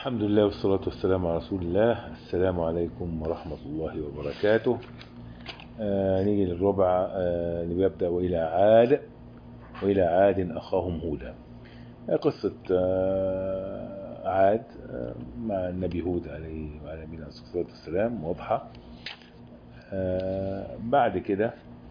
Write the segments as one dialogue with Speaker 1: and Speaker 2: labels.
Speaker 1: الحمد لله والصلاة والسلام على رسول الله السلام عليكم ورحمة الله وبركاته آه نيجي للربع آه اللي بيبدأ وإلى عاد وإلى عاد أخاهم هودا آه قصة آه عاد آه مع النبي هود عليه وعلى نبينا الصلاة والسلام واضحة آه بعد كده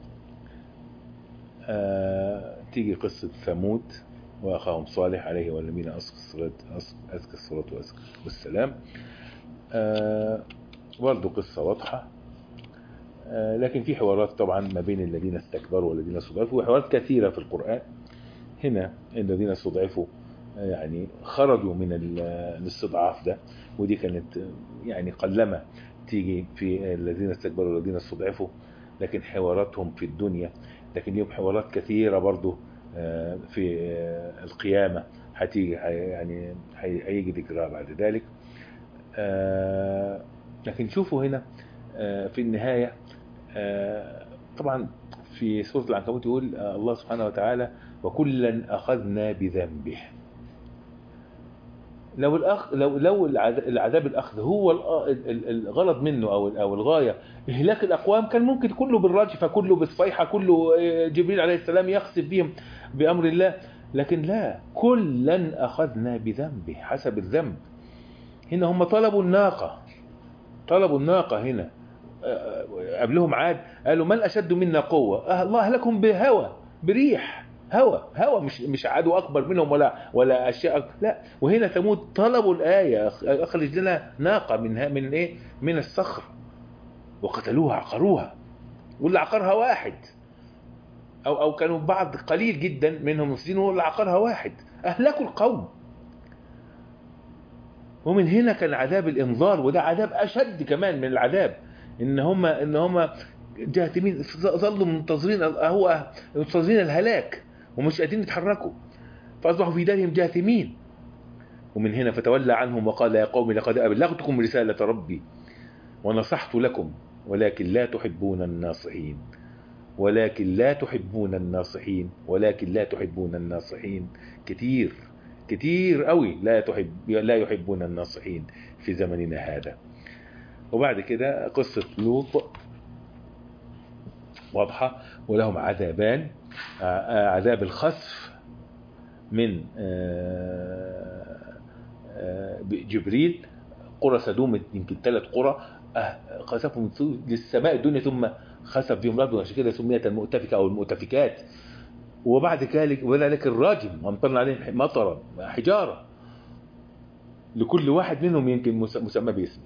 Speaker 1: آه تيجي قصة ثمود وأخاهم صالح عليه والنبينا أزكى الصلاة أزكى الصلاة والسلام آه برضه قصة واضحة آه لكن في حوارات طبعا ما بين الذين استكبروا والذين استضعفوا وحوارات كثيرة في القرآن هنا الذين استضعفوا يعني خرجوا من الاستضعاف ده ودي كانت يعني قلما تيجي في الذين استكبروا والذين استضعفوا لكن حواراتهم في الدنيا لكن ليهم حوارات كثيرة برضه في القيامة هتيجي يعني هيجي ذكرها بعد ذلك لكن شوفوا هنا في النهاية طبعا في سورة العنكبوت يقول الله سبحانه وتعالى وكلا أخذنا بذنبه لو الأخ لو لو العذاب الأخذ هو الغرض منه أو أو الغاية إهلاك الأقوام كان ممكن كله بالرجفة كله بالصيحة كله جبريل عليه السلام يخسف بهم بأمر الله لكن لا كلا أخذنا بذنبه حسب الذنب هنا هم طلبوا الناقة طلبوا الناقة هنا قبلهم عاد قالوا من أشد منا قوة الله أهلكهم بهوى بريح هوى هوى مش مش عدو اكبر منهم ولا ولا اشياء لا وهنا ثمود طلبوا الايه اخرج لنا ناقه من من ايه من الصخر وقتلوها عقروها واللي عقرها واحد او او كانوا بعض قليل جدا منهم المفسدين واللي عقرها واحد اهلكوا القوم ومن هنا كان عذاب الانذار وده عذاب اشد كمان من العذاب ان هم ان هم جاثمين ظلوا منتظرين هو منتظرين الهلاك ومش قادرين يتحركوا فأصبحوا في دارهم جاثمين ومن هنا فتولى عنهم وقال يا قوم لقد أبلغتكم رسالة ربي ونصحت لكم ولكن لا تحبون الناصحين ولكن لا تحبون الناصحين ولكن لا تحبون الناصحين كتير كتير قوي لا تحب لا يحبون الناصحين في زمننا هذا وبعد كده قصة لوط واضحة ولهم عذابان عذاب الخسف من جبريل قرى سدوم يمكن ثلاث قرى خسفهم للسماء الدنيا ثم خسف بهم الارض وعشان كده سميت المؤتفكه او المؤتفكات وبعد ذلك وذلك الراجم وامطرنا عليهم مطرا حجاره لكل واحد منهم يمكن مسمى باسمه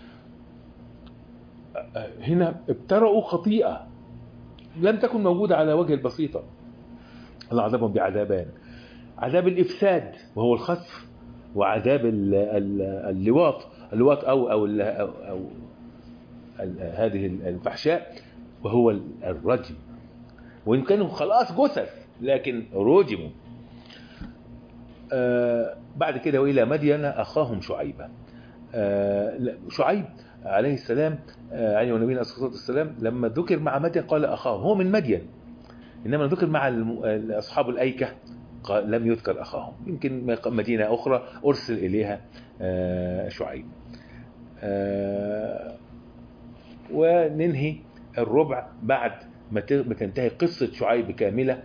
Speaker 1: هنا ابترأوا خطيئه لم تكن موجودة على وجه البسيطة الله عذبهم بعذابان عذاب الإفساد وهو الخسف وعذاب اللواط اللواط أو, أو, أو, أو هذه الفحشاء وهو الرجم وإن كانوا خلاص جثث لكن رجموا آه بعد كده وإلى مدين أخاهم شعيبة آه شعيب عليه السلام عليه ونبينا الصلاة والسلام لما ذكر مع مدين قال أخاه هو من مدين إنما ذكر مع أصحاب الأيكة قال لم يذكر أخاهم يمكن مدينة أخرى أرسل إليها شعيب وننهي الربع بعد ما تنتهي قصة شعيب كاملة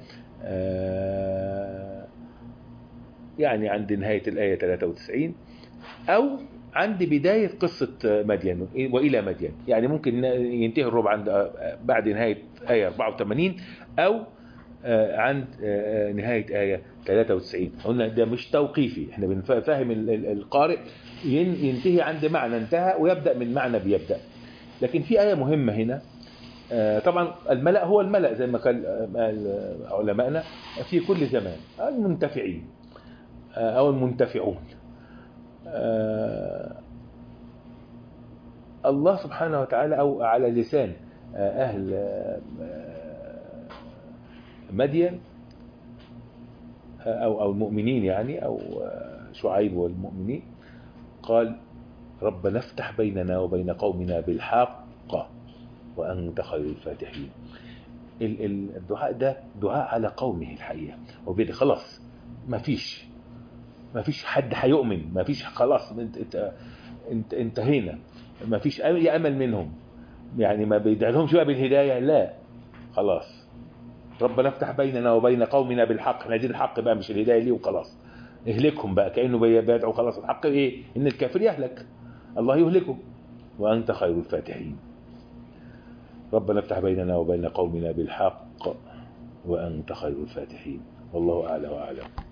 Speaker 1: يعني عند نهاية الآية 93 أو عند بداية قصة مدين وإلى مدين يعني ممكن ينتهي الربع عند بعد نهاية آية 84 أو عند نهاية آية 93 قلنا ده مش توقيفي احنا بنفهم القارئ ينتهي عند معنى انتهى ويبدأ من معنى بيبدأ لكن في آية مهمة هنا طبعا الملأ هو الملأ زي ما قال علمائنا في كل زمان المنتفعين أو المنتفعون آه الله سبحانه وتعالى أو على لسان آه أهل آه مدين أو أو المؤمنين يعني أو شعيب والمؤمنين قال ربنا افتح بيننا وبين قومنا بالحق وأنت خير الفاتحين الدعاء ده دعاء على قومه الحقيقة وبالي خلاص ما فيش ما فيش حد هيؤمن ما فيش خلاص انت انت انت انتهينا ما فيش اي امل منهم يعني ما بيدعلهمش بقى بالهدايه لا خلاص ربنا افتح بيننا وبين قومنا بالحق احنا عايزين الحق بقى مش الهدايه ليه وخلاص اهلكهم بقى كانه بي- بيدعو خلاص الحق ايه ان الكافر يهلك الله يهلكه وانت خير الفاتحين ربنا افتح بيننا وبين قومنا بالحق وانت خير الفاتحين والله اعلى واعلم